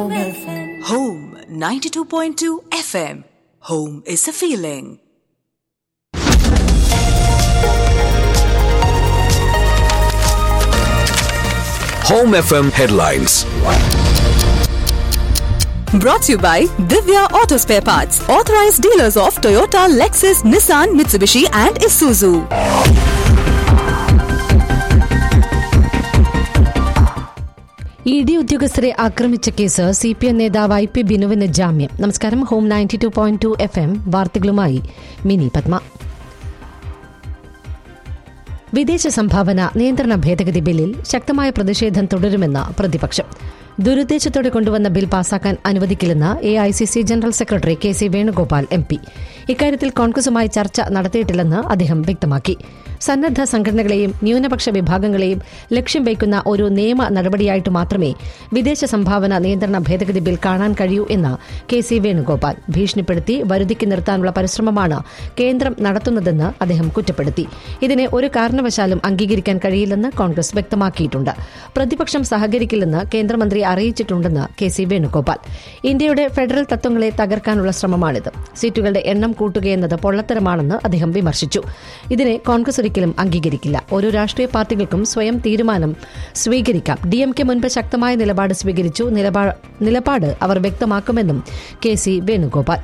Home 92.2 FM. Home is a feeling. Home FM headlines. Brought to you by Divya Auto Spare Parts, authorized dealers of Toyota, Lexus, Nissan, Mitsubishi, and Isuzu. E D ഉദ്യോഗസ്ഥരെ ആക്രമിച്ച case C P M നേതാവ് I P ബിനുവിന് ജാമ്യം നമസ്കാരം home ninety two point two F M വാർത്തകളുമായി മിനി പത്മ വിദേശ സംഭാവന നിയന്ത്രണ ഭേദഗതി ബില്ലിൽ ശക്തമായ പ്രതിഷേധം തുടരുമെന്ന് പ്രതിപക്ഷം ദുരുദ്ദേശത്തോടെ കൊണ്ടുവന്ന ബിൽ പാസാക്കാൻ അനുവദിക്കില്ലെന്ന് A I C C general secretary K C Venugopal M P ഇക്കാര്യത്തിൽ കോൺഗ്രസുമായി ചർച്ച നടത്തിയിട്ടില്ലെന്ന് അദ്ദേഹം വ്യക്തമാക്കി സന്നദ്ധ സംഘടനകളെയും ന്യൂനപക്ഷ വിഭാഗങ്ങളെയും ലക്ഷ്യം വയ്ക്കുന്ന ഒരു നിയമ നടപടിയായിട്ട് മാത്രമേ വിദേശ സംഭാവന നിയന്ത്രണ ഭേദഗതി ബിൽ കാണാൻ കഴിയൂ എന്ന് കെ സി വേണുഗോപാൽ ഭീഷണിപ്പെടുത്തി വരുതിക്ക് നിർത്താനുള്ള പരിശ്രമമാണ് കേന്ദ്രം നടത്തുന്നതെന്ന് അദ്ദേഹം കുറ്റപ്പെടുത്തി ഇതിനെ ഒരു കാരണവശാലും അംഗീകരിക്കാൻ കഴിയില്ലെന്ന് കോൺഗ്രസ് വ്യക്തമാക്കിയിട്ടുണ്ട് പ്രതിപക്ഷം സഹകരിക്കില്ലെന്ന് കേന്ദ്രമന്ത്രി അറിയിച്ചിട്ടുണ്ടെന്ന് കെ സി വേണുഗോപാൽ ഇന്ത്യയുടെ ഫെഡറൽ തത്വങ്ങളെ തകർക്കാനുള്ള ശ്രമമാണിത് സീറ്റുകളുടെ എണ്ണം കൂട്ടുകയെന്നത് പൊള്ളത്തരമാണെന്ന് അദ്ദേഹം വിമർശിച്ചു ഇതിനെ കോൺഗ്രസ് ഒരിക്കലും അംഗീകരിക്കില്ല ഓരോ രാഷ്ട്രീയ പാർട്ടികൾക്കും സ്വയം തീരുമാനം സ്വീകരിക്കാം ഡി എം കെ മുൻപ് ശക്തമായ നിലപാട് സ്വീകരിച്ചു നിലപാ- നിലപാട് അവർ വ്യക്തമാക്കുമെന്നും K C Venugopal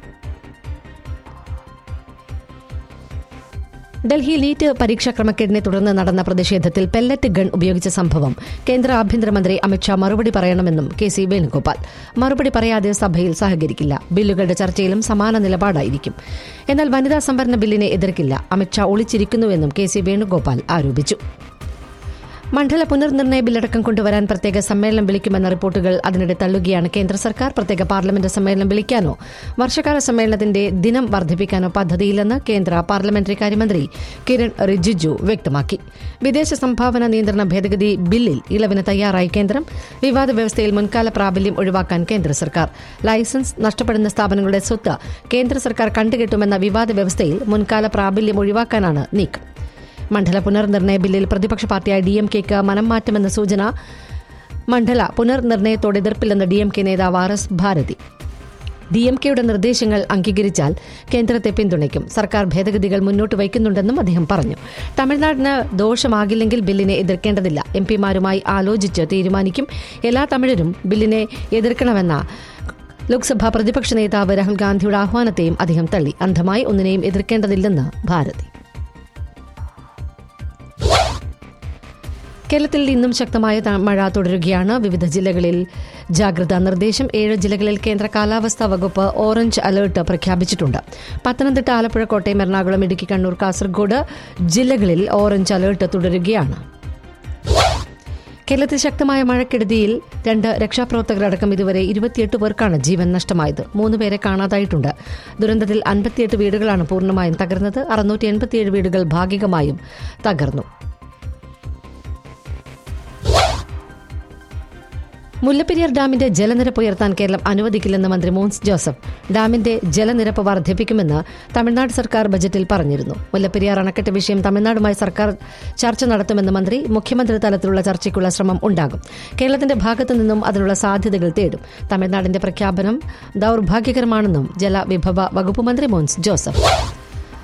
Delhi NEET പരീക്ഷാ ക്രമക്കേടിനെ തുടർന്ന് നടന്ന പ്രതിഷേധത്തിൽ പെല്ലറ്റ് ഗൺ ഉപയോഗിച്ച സംഭവം കേന്ദ്ര ആഭ്യന്തരമന്ത്രി അമിത്ഷാ മറുപടി പറയണമെന്നും കെ സി വേണുഗോപാൽ മറുപടി പറയാതെ സഭയിൽ സഹകരിക്കില്ല ബില്ലുകളുടെ ചർച്ചയിലും സമാന നിലപാടായിരിക്കും എന്നാൽ വനിതാ സംവരണ ബില്ലിനെ എതിർക്കില്ല അമിത്ഷാ ഒളിച്ചിരിക്കുന്നുവെന്നും കെ സി വേണുഗോപാൽ ആരോപിച്ചു മണ്ഡല പുനർനിർണയ ബില്ലടക്കം കൊണ്ടുവരാൻ പ്രത്യേക സമ്മേളനം വിളിക്കുമെന്ന റിപ്പോർട്ടുകൾ അതിനിടെ തള്ളുകയാണ് കേന്ദ്ര സർക്കാർ പ്രത്യേക പാർലമെന്റ് സമ്മേളനം വിളിക്കാനോ വർഷകാല സമ്മേളനത്തിന്റെ ദിനം വർദ്ധിപ്പിക്കാനോ പദ്ധതിയില്ലെന്ന് കേന്ദ്ര പാർലമെന്ററി കാര്യമന്ത്രി കിരൺ റിജിജു വ്യക്തമാക്കി വിദേശ സംഭാവന നിയന്ത്രണ ഭേദഗതി ബില്ലിൽ ഇളവിന് തയ്യാറായി കേന്ദ്രം വിവാദ വ്യവസ്ഥയിൽ മുൻകാല പ്രാബല്യം ഒഴിവാക്കാൻ കേന്ദ്ര സർക്കാർ ലൈസൻസ് നഷ്ടപ്പെടുന്ന സ്ഥാപനങ്ങളുടെ സ്വത്ത് കേന്ദ്ര സർക്കാർ കണ്ടുകെട്ടുമെന്ന വിവാദ വ്യവസ്ഥയിൽ മുൻകാല പ്രാബല്യം ഒഴിവാക്കാനാണ് നീക്കം മണ്ഡല പുനർനിർണയ ബില്ലിൽ പ്രതിപക്ഷ പാർട്ടിയായ ഡി എം കെക്ക് മനം മാറ്റുമെന്ന സൂചന മണ്ഡല പുനർനിർണയത്തോട് എതിർപ്പില്ലെന്ന് ഡി എം കെ നേതാവ് R S Bharathi D M കെയുടെ നിർദ്ദേശങ്ങൾ അംഗീകരിച്ചാൽ കേന്ദ്രത്തെ പിന്തുണയ്ക്കും സർക്കാർ ഭേദഗതികൾ മുന്നോട്ട് വയ്ക്കുന്നുണ്ടെന്നും അദ്ദേഹം പറഞ്ഞു തമിഴ്നാടിന് ദോഷമാകില്ലെങ്കിൽ ബില്ലിനെ എതിർക്കേണ്ടതില്ല എം പിമാരുമായി ആലോചിച്ച് തീരുമാനിക്കും എല്ലാ തമിഴരും ബില്ലിനെ എതിർക്കണമെന്ന ലോക്സഭാ പ്രതിപക്ഷ നേതാവ് രാഹുൽ ഗാന്ധിയുടെ ആഹ്വാനത്തെയും അദ്ദേഹം തള്ളി അന്ധമായി ഒന്നിനെയും എതിർക്കേണ്ടതില്ലെന്ന് ഭാരതി കേരളത്തിൽ ഇന്നും ശക്തമായ ത- മഴ തുടരുകയാണ് വിവിധ ജില്ലകളിൽ ജാഗ്രതാ നിർദ്ദേശം ഏഴ് ജില്ലകളിൽ കേന്ദ്ര കാലാവസ്ഥാ വകുപ്പ് ഓറഞ്ച് അലർട്ട് പ്രഖ്യാപിച്ചിട്ടുണ്ട് പത്തനംതിട്ട ആലപ്പുഴ കോട്ടയം എറണാകുളം ഇടുക്കി കണ്ണൂർ കാസർഗോഡ് ജില്ലകളിൽ ഓറഞ്ച് അലർട്ട് തുടരുകയാണ് കേരളത്തിൽ ശക്തമായ മഴക്കെടുതിയിൽ രണ്ട് രക്ഷാപ്രവർത്തകരടക്കം ഇതുവരെ ഇരുപത്തിയെട്ട് പേർക്കാണ് ജീവൻ നഷ്ടമായത് മൂന്ന് പേരെ കാണാതായിട്ടുണ്ട് ദുരന്തത്തിൽ അൻപത്തിയെട്ട് വീടുകളാണ് പൂർണ്ണമായും തകർന്നത് അറുന്നൂറ്റി എൺപത്തിയേഴ് വീടുകൾ ഭാഗികമായും തകർന്നു മുല്ലപ്പെരിയാർ ഡാമിന്റെ ജലനിരപ്പ് ഉയർത്താൻ കേരളം അനുവദിക്കില്ലെന്ന് മന്ത്രി മോൻസ് ജോസഫ് ഡാമിന്റെ ജലനിരപ്പ് വർദ്ധിപ്പിക്കുമെന്ന് തമിഴ്നാട് സർക്കാർ ബജറ്റിൽ പറഞ്ഞിരുന്നു മുല്ലപ്പെരിയാർ അണക്കെട്ട് വിഷയം തമിഴ്നാടുമായി സർക്കാർ ചർച്ച നടത്തുമെന്ന് മന്ത്രി മുഖ്യമന്ത്രി തലത്തിലുള്ള ചർച്ചയ്ക്കുള്ള ശ്രമം ഉണ്ടാകും കേരളത്തിന്റെ ഭാഗത്തു നിന്നും അതിനുള്ള സാധ്യതകൾ തേടും തമിഴ്നാടിന്റെ പ്രഖ്യാപനം ദൌർഭാഗ്യകരമാണെന്നും ജലവിഭവ വകുപ്പ് മന്ത്രി മോൻസ് ജോസഫ്